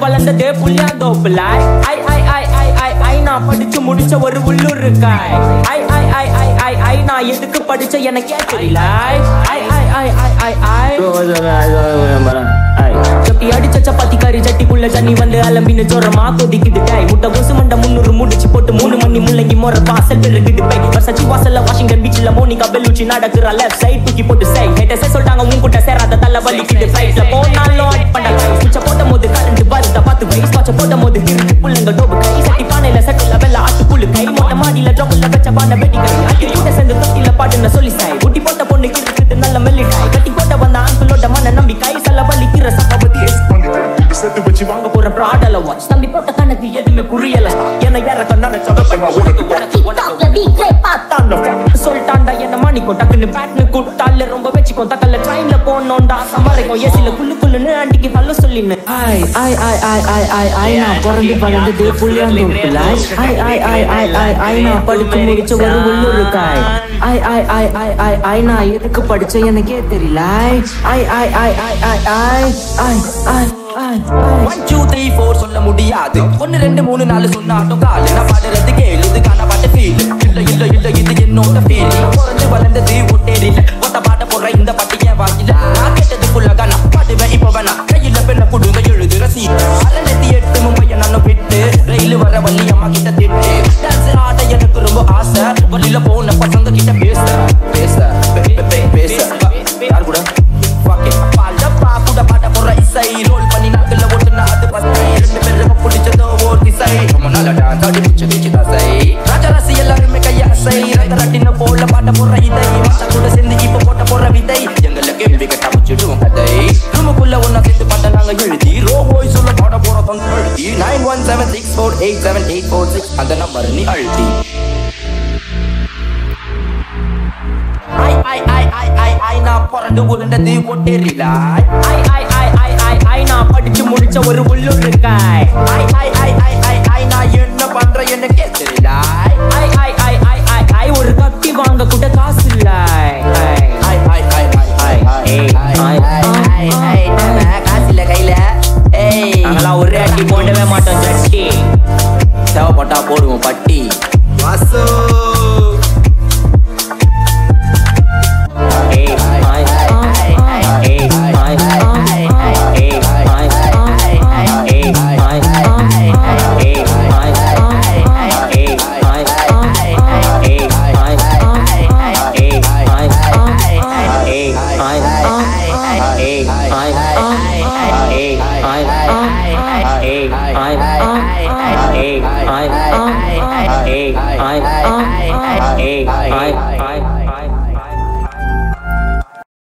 வளர்ந்ததே புளியாந்தோப்புல ஐ ஐ ஐ ஐ ஐ ஐ நான் படிச்சு முடிச்ச ஒரு உள்ளூர் இருக்காய் ஐ ஐ ஐ ஐ ஐ ஐ நான் எதுக்கு படிச்ச எனக்கே தெரியல ஐ ஐ ஐ ஐ ஐ ஐ சட்டி அடிச்ச சப்பாத்தி கறி சட்டிக்குள்ள தண்ணி வந்து அலம்பின ஜோரமா கொதிக்குது டை முட்டை கோசு மண்டை முன்னூறு முடிச்சு போட்டு மூணு மணி முள்ளங்கி மோர வாசல் பெருகுது பை வசச்சி வாசல்ல வாஷிங்டன் பீச்ல மோனிகா பெல்லுச்சி நடக்குற லெஃப்ட் சைட் தூக்கி போட்டு சை ஹேட்டஸே சொல்லிட்டாங்க உன் கூட்ட சேராத தள்ள வலிக்குது ஃபிளைட்ல போனாலும் அட் பண்ண சுவிட்ச போட்ட போது கரண்ட் வருத பார்த்து வைஸ் வாட்ச போட்ட போது கிறுக்கு புள்ளைங்க டோபு கை சட்டி பானையில சட்டில வெள்ள ஆட்டு புல்லு கை மொட்டை மாடியில ட்ரபுல்ல வச்ச பானை வெட்டி கை அக்கி கூட சேர்ந்து தொட்டில பாட்டுன்னு சொல்லி சை ஒட்டி போட்ட பொண்ணு கிறுக்கிட்டு நல்ல மெல்லிட்டாய் கட்டி போட்ட வந்த ஆண்களோட மன நம்பி கை சல்ல வலிக்கிற சப்பாபதி செத்து வச்சு வாங்க போற ப்ராடல வாட்ச் தம்பி போட்ட கணக்கு எதுவுமே புரியல என்ன யார கண்ணாட சொடப்பா உனக்கு உனக்கு உனக்கு சொல்லிட்டாண்டா என்ன மணிக்கோ டக்குன்னு பேட்னு கூட்டால ரொம்ப வச்சுக்கோ தக்கல்ல ட்ரெயின்ல போனோண்டா சமரைக்கும் ஏசில குள்ளு குள்ளுன்னு ஆண்டிக்கு தள்ள சொல்லின்னு ஐ ஐ ஐ ஐ ஐ ஐ ஐ நான் பிறந்து வளர்ந்தது புளியாந்தோப்புல ஐ ஐ ஐ ஐ ஐ ஐ நான் படிச்சு முடிச்ச ஒரு உள்ளூர் காய் ஐ ஐ ஐ ஐ ஐ ஐ நான் எதுக்கு படிச்ச எனக்கே தெரியல ஐ ஐ ஐ ஐ ஐ ஐ ஐ ஐ ஐ ஒன் டூ த்ரீ ஃபோர் சொல்ல முடியாது ஒன்னு ரெண்டு மூணு நாலு சொன்னாட்டும் காலு நான் பாடுறது கேளு இது காண பாட்டு ஃபீல் இல்ல இல்ல இல்ல இது என்னோட ஃபீல் பிறந்து வளர்ந்தது ஒட்டேரியில ஒத்த பாட்ட போடுற இந்த பாட்டு என் வாக்கில நான் கேட்டது ஃபுல்லாக நான் பாடுவேன் இப்போ வேணா கையில பெண்ண புடுங்க எழுது ரசீது அரணத்தி எட்டு மும்பைய நான் விட்டு ரயில் வர வள்ளி அம்மா கிட்ட திட்டு டான்ஸ் ஆட எனக்கு ரொம்ப ஆசை வழியில போன பசங்க கிட்ட பேச பேச பே- பே- பே- பேச யார் கூட Fuck it. பாலப்பா கூட பாட்ட போற இசை ரோல் பண்ணி நாக்குல ஓட்டுனா அது பசை ரெண்டு பேரும் பிடிச்சதோ ஓர் திசை ரொம்ப நாள டான்ஸ் ஆடி பிடிச்ச வீச்சு தசை ராஜராசி எல்லாருமே கையாசை ரத்த ரட்டின போல பாட்ட போற இதை மத்த கூட சேர்ந்து இப்ப போட்ட போற விதை எங்களை கேள்வி கட்ட முடிச்சிடுவோம் கதை ரூமுக்குள்ள ஒன்னா சேர்ந்து பாட்ட நாங்க எழுதி ரோ போய் சொல்ல பாட போற தொங்க எழுதி nine one seven six four eight seven eight four six அந்த நம்பர் நீ அழுத்தி ஐ ஐ ஐ ஐ ஐ ஐ நான் பிறந்து உருண்டது ஒட்டேரில ஐ ஐ ஐ ஐ ஐ ஐ நான் படிச்சு முடிச்ச ஒரு உள்ளூர் இருக்காய் ஐ ஐ ஐ ஐ ஐ ஐ நான் என்ன பண்ற எனக்கே தெரியல ஐ ஐ ஐ ஐ ஐ ஐ ஒரு கத்தி வாங்க கூட காசு இல்ல ஐ ஐ ஐ ஐ ஐ ஐ ஐ ஐ ஐ ஐ காசில கையில ஏய் நாங்களாம் ஒரே அடி போடவே மாட்டோம் ஜட்டி தேவைப்பட்டா போடுவோம் பட்டி வாசு ஏய் ஐ ஐ ஐ ஏய் ஐ ஐ ஏய் ஐ ஏய் ஐ ஏய் I